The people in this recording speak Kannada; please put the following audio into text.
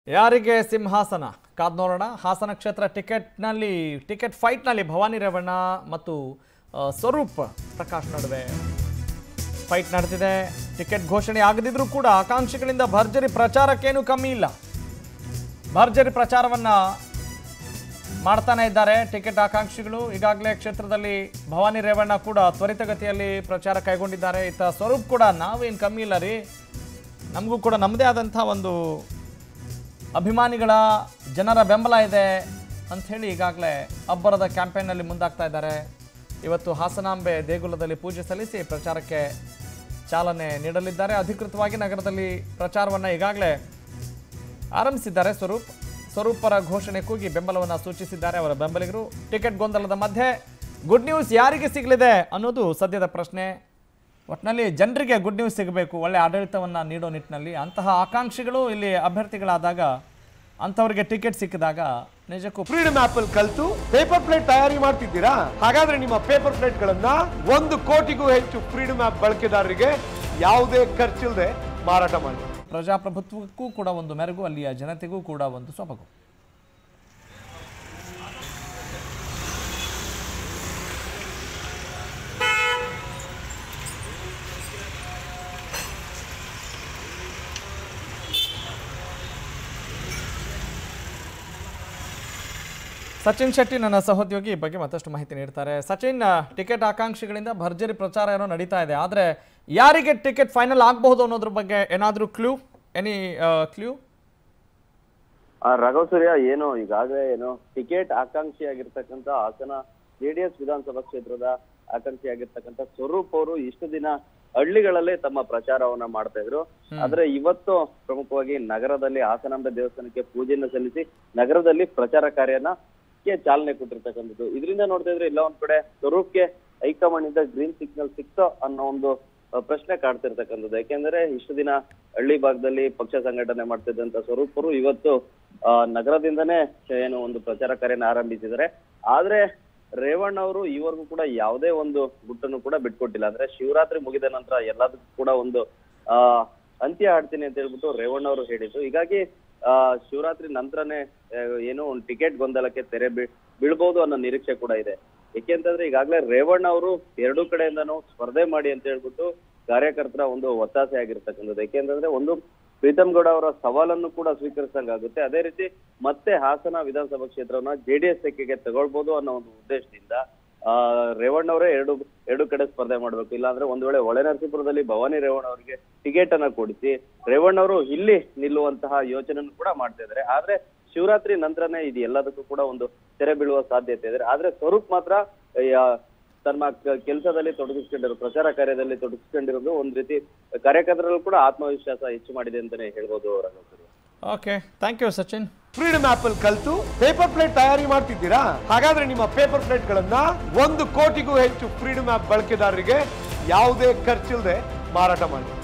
ಯಾರಿಗೆ ಸಿಂಹಾಸನ ಕಾದ್ ನೋಡೋಣ ಹಾಸನ ಕ್ಷೇತ್ರ ಟಿಕೆಟ್ನಲ್ಲಿ ಟಿಕೆಟ್ ಫೈಟ್ನಲ್ಲಿ ಭವಾನಿ ರೇವಣ್ಣ ಮತ್ತು ಆ, ಸ್ವರೂಪ್ ಪ್ರಕಾಶ್ ನಡುವೆ ಫೈಟ್ ನಡೆದಿದೆ ಟಿಕೆಟ್ ಘೋಷಣೆ ಆಗದಿದ್ರೂ ಕೂಡ ಆಕಾಂಕ್ಷಿಗಳಿಂದ ಭರ್ಜರಿ ಪ್ರಚಾರಕ್ಕೇನು ಕಮ್ಮಿ ಇಲ್ಲ ಭರ್ಜರಿ ಪ್ರಚಾರವನ್ನ ಮಾಡ್ತಾನೆ ಇದ್ದಾರೆ ಟಿಕೆಟ್ ಆಕಾಂಕ್ಷಿಗಳು ಈಗಾಗಲೇ ಕ್ಷೇತ್ರದಲ್ಲಿ ಭವಾನಿ ರೇವಣ್ಣ ಕೂಡ ತ್ವರಿತಗತಿಯಲ್ಲಿ ಪ್ರಚಾರ ಕೈಗೊಂಡಿದ್ದಾರೆ ಇತ್ತ ಸ್ವರೂಪ್ ಕೂಡ ನಾವೇನು ಕಮ್ಮಿ ಇಲ್ಲ ರೀ ನಮಗೂ ಕೂಡ ನಮ್ಮದೇ ಆದಂಥ ಒಂದು ಅಭಿಮಾನಿಗಳ ಜನರ ಬೆಂಬಲ ಇದೆ ಅಂಥೇಳಿ ಈಗಾಗಲೇ ಅಬ್ಬರದ ಕ್ಯಾಂಪೇನ್ನಲ್ಲಿ ಮುಂದಾಗ್ತಾ ಇದ್ದಾರೆ ಇವತ್ತು ಹಾಸನಾಂಬೆ ದೇಗುಲದಲ್ಲಿ ಪೂಜೆ ಸಲ್ಲಿಸಿ ಪ್ರಚಾರಕ್ಕೆ ಚಾಲನೆ ನೀಡಲಿದ್ದಾರೆ ಅಧಿಕೃತವಾಗಿ ನಗರದಲ್ಲಿ ಪ್ರಚಾರವನ್ನು ಈಗಾಗಲೇ ಆರಂಭಿಸಿದ್ದಾರೆ ಸ್ವರೂಪ್ ಸ್ವರೂಪ್ ಪರ ಘೋಷಣೆ ಕೂಗಿ ಬೆಂಬಲವನ್ನು ಸೂಚಿಸಿದ್ದಾರೆ ಅವರ ಬೆಂಬಲಿಗರು ಟಿಕೆಟ್ ಗೊಂದಲದ ಮಧ್ಯೆ ಗುಡ್ ನ್ಯೂಸ್ ಯಾರಿಗೆ ಸಿಗಲಿದೆ ಅನ್ನೋದು ಸದ್ಯದ ಪ್ರಶ್ನೆ ಒಟ್ಟಿನಲ್ಲಿ ಜನರಿಗೆ ಗುಡ್ ನ್ಯೂಸ್ ಸಿಗಬೇಕು ಒಳ್ಳೆ ಆಡಳಿತವನ್ನು ನೀಡೋ ನಿಟ್ಟಿನಲ್ಲಿ ಅಂತಹ ಆಕಾಂಕ್ಷಿಗಳು ಇಲ್ಲಿ ಅಭ್ಯರ್ಥಿಗಳಾದಾಗ ಅಂಥವ್ರಿಗೆ ಟಿಕೆಟ್ ಸಿಕ್ಕಿದಾಗ ನಿಜಕ್ಕೂ ಫ್ರೀಡಮ್ ಆಪ್ ಅಲ್ಲಿ ಕಲ್ತು ಪೇಪರ್ ಪ್ಲೇಟ್ ತಯಾರಿ ಮಾಡ್ತಿದ್ದೀರಾ ಹಾಗಾದ್ರೆ ನಿಮ್ಮ ಪೇಪರ್ ಪ್ಲೇಟ್ ಗಳನ್ನ ಒಂದು ಕೋಟಿಗೂ ಹೆಚ್ಚು ಫ್ರೀಡಮ್ ಆಪ್ ಬಳಕೆದಾರರಿಗೆ ಯಾವುದೇ ಖರ್ಚಿಲ್ಲದೆ ಮಾರಾಟ ಮಾಡಿ ಪ್ರಜಾಪ್ರಭುತ್ವಕ್ಕೂ ಕೂಡ ಒಂದು ಮೆರುಗು ಅಲ್ಲಿಯ ಜನತೆಗೂ ಕೂಡ ಒಂದು ಸೊಬಗು ಸಚಿನ್ ಶೆಟ್ಟಿ ನನ್ನ ಸಹೋದ್ಯೋಗಿ ಈ ಬಗ್ಗೆ ಮತ್ತಷ್ಟು ಮಾಹಿತಿ ನೀಡ್ತಾರೆ ಸಚಿನ್ ಟಿಕೆಟ್ ಆಕಾಂಕ್ಷಿಗಳಿಂದ ಭರ್ಜರಿ ಪ್ರಚಾರ ಏನೋ ನಡೀತಾ ಇದೆ ಆದರೆ ಯಾರಿಗೆ ಟಿಕೆಟ್ ಫೈನಲ್ ಆಗಬಹುದು ಅನ್ನೋದ್ರ ಬಗ್ಗೆ ಏನಾದರೂ ಕ್ಲೂ ಎನಿ ಕ್ಲೂ ಆ ರಾಘವ್ ಸೂರ್ಯ ಏನು ಈಗಾಗಲೇ ಏನು ಟಿಕೆಟ್ ಆಕಾಂಕ್ಷಿಯಾಗಿರ್ತಕ್ಕಂಥ ಹಾಸನ ಜೆಡಿಎಸ್ ವಿಧಾನಸಭಾ ಕ್ಷೇತ್ರದ ಆಕಾಂಕ್ಷಿಯಾಗಿರ್ತಕ್ಕಂಥ ಸ್ವರೂಪ್ ಅವರು ಇಷ್ಟು ದಿನ ಹಳ್ಳಿಗಳಲ್ಲೇ ತಮ್ಮ ಪ್ರಚಾರವನ್ನ ಮಾಡ್ತಾ ಇದ್ರು ಆದ್ರೆ ಇವತ್ತು ಪ್ರಮುಖವಾಗಿ ನಗರದಲ್ಲಿ ಹಾಸನಾಂಬೆ ದೇವಸ್ಥಾನಕ್ಕೆ ಪೂಜೆಯನ್ನು ಸಲ್ಲಿಸಿ ನಗರದಲ್ಲಿ ಪ್ರಚಾರ ಕಾರ್ಯನ ಕ್ಕೆ ಚಾಲನೆ ಕೊಟ್ಟಿರ್ತಕ್ಕಂಥದ್ದು ಇದರಿಂದ ನೋಡ್ತಾ ಇದ್ರೆ ಇಲ್ಲ ಒಂದ್ ಕಡೆ ಸ್ವರೂಪ್ಗೆ ಹೈಕಮಾಂಡ್ ಇಂದ ಗ್ರೀನ್ ಸಿಗ್ನಲ್ ಸಿಕ್ತೋ ಅನ್ನೋ ಒಂದು ಆ, ಪ್ರಶ್ನೆ ಕಾಡ್ತಿರ್ತಕ್ಕಂಥದ್ದು ಯಾಕೆಂದ್ರೆ ಇಷ್ಟು ದಿನ ಹಳ್ಳಿ ಭಾಗದಲ್ಲಿ ಪಕ್ಷ ಸಂಘಟನೆ ಮಾಡ್ತಿದ್ದಂತ ಸ್ವರೂಪರು ಇವತ್ತು ಆ, ನಗರದಿಂದನೇ ಏನು ಒಂದು ಪ್ರಚಾರ ಕಾರ್ಯನ ಆರಂಭಿಸಿದ್ದಾರೆ ಆದ್ರೆ ರೇವಣ್ಣ ಅವರು ಈವರೆಗೂ ಕೂಡ ಯಾವುದೇ ಒಂದು ಗುಟ್ಟನ್ನು ಕೂಡ ಬಿಟ್ಕೊಟ್ಟಿಲ್ಲ ಅಂದ್ರೆ ಶಿವರಾತ್ರಿ ಮುಗಿದ ನಂತರ ಎಲ್ಲದಕ್ಕೂ ಕೂಡ ಒಂದು ಆ ಅಂತ್ಯ ಹಾಡ್ತೀನಿ ಅಂತ ಹೇಳ್ಬಿಟ್ಟು ರೇವಣ್ಣ ಅವರು ಹೇಳಿದ್ರು ಹೀಗಾಗಿ ಆ ಶಿವರಾತ್ರಿ ನಂತರನೇ ಆ, ಏನೋ ಒಂದು ಟಿಕೆಟ್ ಗೊಂದಲಕ್ಕೆ ತೆರೆ ಬೀಳ್ ಬೀಳ್ಬೋದು ಅನ್ನೋ ನಿರೀಕ್ಷೆ ಕೂಡ ಇದೆ ಯಾಕೆಂತಂದ್ರೆ ಈಗಾಗಲೇ ರೇವಣ್ಣ ಅವರು ಎರಡೂ ಕಡೆಯಿಂದನೂ ಸ್ಪರ್ಧೆ ಮಾಡಿ ಅಂತ ಹೇಳ್ಬಿಟ್ಟು ಕಾರ್ಯಕರ್ತರ ಒಂದು ಒತ್ತಾಸೆ ಆಗಿರ್ತಕ್ಕಂಥದ್ದು ಯಾಕೆಂತಂದ್ರೆ ಒಂದು ಪ್ರೀತಮ್ ಗೌಡ ಅವರ ಸವಾಲನ್ನು ಕೂಡ ಸ್ವೀಕರಿಸಂಗಾಗುತ್ತೆ ಅದೇ ರೀತಿ ಮತ್ತೆ ಹಾಸನ ವಿಧಾನಸಭಾ ಕ್ಷೇತ್ರವನ್ನ ಜೆಡಿಎಸ್ ತೆಕ್ಕೆಗೆ ತಗೊಳ್ಬೋದು ಅನ್ನೋ ಒಂದು ಉದ್ದೇಶದಿಂದ ಆ ರೇವಣ್ಣ ಅವರೇ ಎರಡು ಎರಡು ಕಡೆ ಸ್ಪರ್ಧೆ ಮಾಡ್ಬೇಕು ಇಲ್ಲಾಂದ್ರೆ ಒಂದ್ ವೇಳೆ ಹೊಳೆನರಸೀಪುರದಲ್ಲಿ ಭವಾನಿ ರೇವಣ್ಣ ಅವರಿಗೆ ಟಿಕೆಟ್ ಅನ್ನ ಕೊಡಿಸಿ ರೇವಣ್ಣ ಅವರು ಇಲ್ಲಿ ನಿಲ್ಲುವಂತಹ ಯೋಚನೆಯನ್ನು ಕೂಡ ಮಾಡ್ತಾ ಇದ್ದಾರೆ ಆದ್ರೆ ಶಿವರಾತ್ರಿ ನಂತರನೇ ಇದು ಎಲ್ಲದಕ್ಕೂ ಕೂಡ ಒಂದು ತೆರೆ ಬೀಳುವ ಸಾಧ್ಯತೆ ಇದೆ ಆದ್ರೆ ಸ್ವರೂಪ್ ಮಾತ್ರ ಯಾ- ತನ್ನ ಕೆಲಸದಲ್ಲಿ ತೊಡಗಿಸ್ಕೊಂಡಿರೋ ಪ್ರಚಾರ ಕಾರ್ಯದಲ್ಲಿ ತೊಡಗಿಸ್ಕೊಂಡಿರೋದು ಒಂದ್ ರೀತಿ ಕಾರ್ಯಕರ್ತರಲ್ಲೂ ಕೂಡ ಆತ್ಮವಿಶ್ವಾಸ ಹೆಚ್ಚು ಮಾಡಿದೆ ಅಂತಾನೆ ಹೇಳ್ಬೋದು Raghav sir. Okay thank you Sachin freedom app ಅಲ್ಲಿ ಕಲ್ತು ಪೇಪರ್ ಪ್ಲೇಟ್ ತಯಾರಿ ಮಾಡ್ತಿದ್ದೀರಾ ಹಾಗಾದ್ರೆ ನಿಮ್ಮ ಪೇಪರ್ ಪ್ಲೇಟ್ ಗಳನ್ನ ಒಂದು ಕೋಟಿಗೂ ಹೆಚ್ಚು ಫ್ರೀಡಮ್ ಆಪ್ ಬಳಕೆದಾರರಿಗೆ ಯಾವುದೇ ಖರ್ಚಿಲ್ಲದೆ ಮಾರಾಟ ಮಾಡಿ